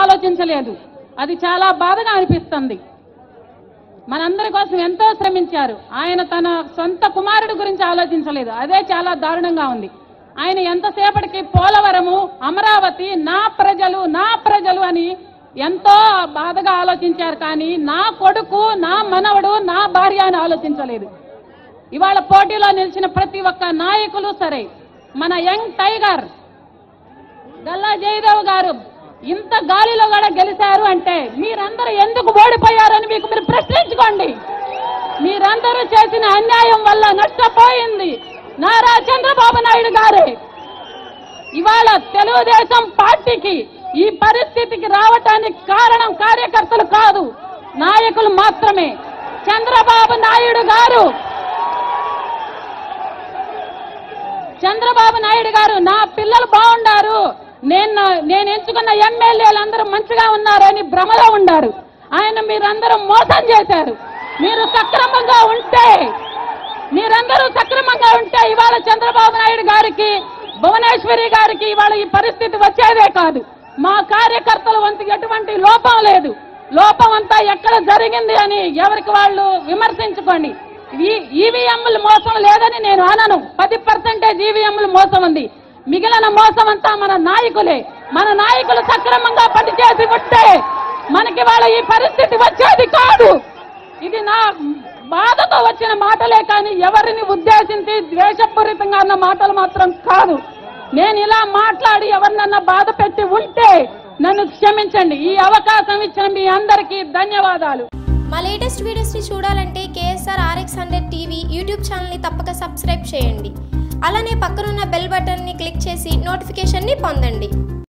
ఆలోచించలేదు అది చాలా బాధగా అనిపిస్తుంది మనందరి కోసం ఎంతో శ్రమించారు ఆయన తన సొంత కుమారుడి గురించి ఆలోచించలేదు అదే చాలా దారుణంగా ఉంది ఆయన ఎంతసేపటికి పోలవరము అమరావతి నా ప్రజలు నా ప్రజలు అని ఎంతో బాధగా ఆలోచించారు కానీ నా కొడుకు నా మనవడు నా భార్య అని ఆలోచించలేదు ఇవాళ పోటీలో నిలిచిన ప్రతి ఒక్క నాయకులు సరే మన యంగ్ టైగర్ గల్లా జయదేవ్ గారు ఇంత గాలిలో కూడా గెలిచారు అంటే మీరందరూ ఎందుకు ఓడిపోయారని మీకు మీరు ప్రశ్నించుకోండి మీరందరూ చేసిన అన్యాయం వల్ల నష్టపోయింది నారా చంద్రబాబు నాయుడు గారే ఇవాళ తెలుగుదేశం పార్టీకి ఈ పరిస్థితికి రావటానికి కారణం కార్యకర్తలు కాదు నాయకులు మాత్రమే చంద్రబాబు నాయుడు గారు చంద్రబాబు నాయుడు గారు నా పిల్లలు బాగుండారు నేను నేను ఎంచుకున్న ఎమ్మెల్యేలు అందరూ మంచిగా ఉన్నారని భ్రమలో ఉండారు ఆయన మీరందరూ మోసం చేశారు మీరు సక్రమంగా ఉంటే మీరందరూ సక్రమంగా ఉంటే ఇవాళ చంద్రబాబు నాయుడు గారికి భువనేశ్వరి గారికి ఇవాళ ఈ పరిస్థితి వచ్చేదే కాదు మా కార్యకర్తల వంతు ఎటువంటి లోపం లేదు లోపం అంతా ఎక్కడ జరిగింది అని ఎవరికి వాళ్ళు విమర్శించుకోండి ఈ- ఈవీఎంలు మోసం లేదని నేను అనను పది పర్సెంటేజ్ ఈవీఎంలు మోసం ఉంది మిగిలిన మోసం అంతా మన నాయకులే మన నాయకులు సక్రమంగా పనిచేసి ఉంటే మనకి వాళ్ళ ఈ పరిస్థితి వచ్చేది కాదు ఇది నా బాధతో వచ్చిన మాటలే కానీ ఎవరిని ఉద్దేశించి ద్వేషపూరితంగా అన్న మాటలు మాత్రం కాదు నేను ఇలా మాట్లాడి ఎవరినన్నా బాధ పెట్టి ఉంటే నన్ను క్షమించండి ఈ అవకాశం ఇచ్చిన మీ అందరికీ ధన్యవాదాలు మా లేటెస్ట్ వీడియోస్ని చూడాలంటే KSR RX hundred TV YouTube ఛానల్ని తప్పక సబ్స్క్రైబ్ చేయండి అలానే పక్కనున్న బెల్ బటన్ని క్లిక్ చేసి నోటిఫికేషన్ని పొందండి